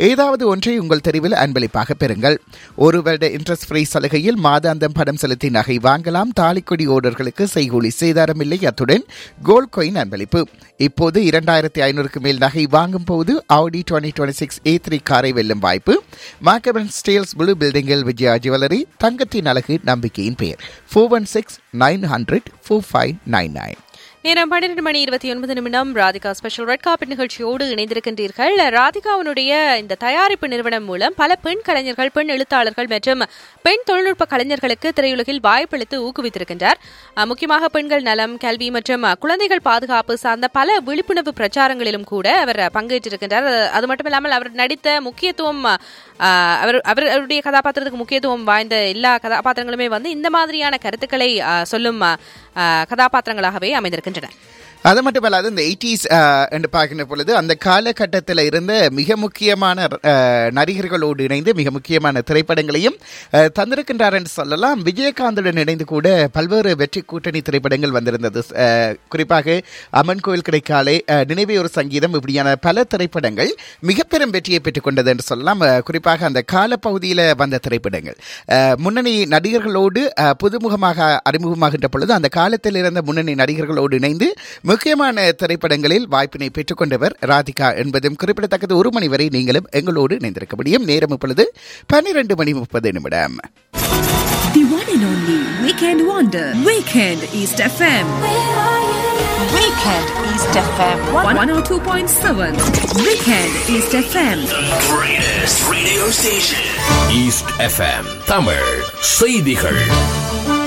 ஏதாவது ஒன்றை உங்கள் தெருவில் அன்பளிப்பாக பெறுங்கள் ஒரு வருட இன்ட்ரெஸ்ட் ஃப்ரீ சலுகையில் மாதாந்தம் பணம் செலுத்தி நகை வாங்கலாம் தாலிக்கொடி ஓடர்களுக்கு செய்கூலி சேதாரமில்லை அத்துடன் கோல்ட் காயின் அன்பளிப்பு இப்போது இரண்டாயிரத்தி ஐநூறுக்கு மேல் நகை வாங்கும் போது Audi twenty twenty six A three காரை வெல்லும் வாய்ப்பு மார்க்கபன் ஸ்டீல்ஸ் ப்ளூ பில்டிங்கில் விஜயா ஜுவல்லரி தங்கத்தின் அழகு நம்பிக்கையின் பெயர் four one six nine hundred four five nine nine நேரம் பன்னிரண்டு மணி இருபத்தி ஒன்பது நிமிடம் ராதிகா ஸ்பெஷல் ரெட் கார்பெட் நிகழ்ச்சியோடு இணைந்திருக்கின்றீர்கள் ராதிகாவினுடைய இந்த தயாரிப்பு நிறுவனம் மூலம் பல பெண் கலைஞர்கள் பெண் எழுத்தாளர்கள் மற்றும் பெண் தொழில்நுட்ப கலைஞர்களுக்கு திரையுலகில் வாய்ப்பளித்து ஊக்குவித்திருக்கின்றார் அஹ், முக்கியமாக பெண்கள் நலம் கல்வி மற்றும் அஹ், குழந்தைகள் பாதுகாப்பு சார்ந்த பல விழிப்புணர்வு பிரச்சாரங்களிலும் கூட அவர் பங்கேற்றிருக்கின்றார் அது- அது மட்டும் இல்லாமல் அவர் நடித்த முக்கியத்துவம் அஹ், அவர் அவர் அவருடைய கதாபாத்திரத்துக்கு முக்கியத்துவம் வாய்ந்த எல்லா கதாபாத்திரங்களுமே வந்து இந்த மாதிரியான கருத்துக்களை அஹ், சொல்லும் அஹ், அஹ், கதாபாத்திரங்களாகவே அமைந்திருக்கின்றன அது மட்டும் இல்லாது இந்த எயிட்டிஸ் என்று பார்க்கின்ற பொழுது அந்த காலகட்டத்தில் இருந்த மிக முக்கியமான அஹ், நடிகர்களோடு இணைந்து மிக முக்கியமான திரைப்படங்களையும் அஹ், தந்திருக்கின்றார் என்று சொல்லலாம் விஜயகாந்துடன் இணைந்து கூட பல்வேறு வெற்றி கூட்டணி திரைப்படங்கள் வந்திருந்தது அஹ், குறிப்பாக அம்மன் கோயில் கிடைக்காலே அஹ், நினைவே ஒரு சங்கீதம் இப்படியான பல திரைப்படங்கள் மிக பெரும் வெற்றியை பெற்றுக் கொண்டது என்று சொல்லலாம் அஹ், குறிப்பாக அந்த காலப்பகுதியில் வந்த திரைப்படங்கள் அஹ், முன்னணி நடிகர்களோடு அஹ், புதுமுகமாக அறிமுகமாகின்ற பொழுது அந்த காலத்தில் இருந்த முன்னணி நடிகர்களோடு இணைந்து முக்கியமான திரைப்படங்களில் வாய்ப்பினை பெற்றுக்கொண்டவர் ராதிகா என்பதும் குறிப்பிடத்தக்கது ஒரு மணி வரை நீங்களும் எங்களோடு இணைந்திருக்க முடியும் நேரம் இப்பொழுது பன்னிரண்டு மணி முப்பது நிமிடம் The one and only Weekend Wonder. Weekend East FM. Weekend East FM. 102.7. Weekend East FM. Greatest radio station. East FM. Tamil செய்திகள்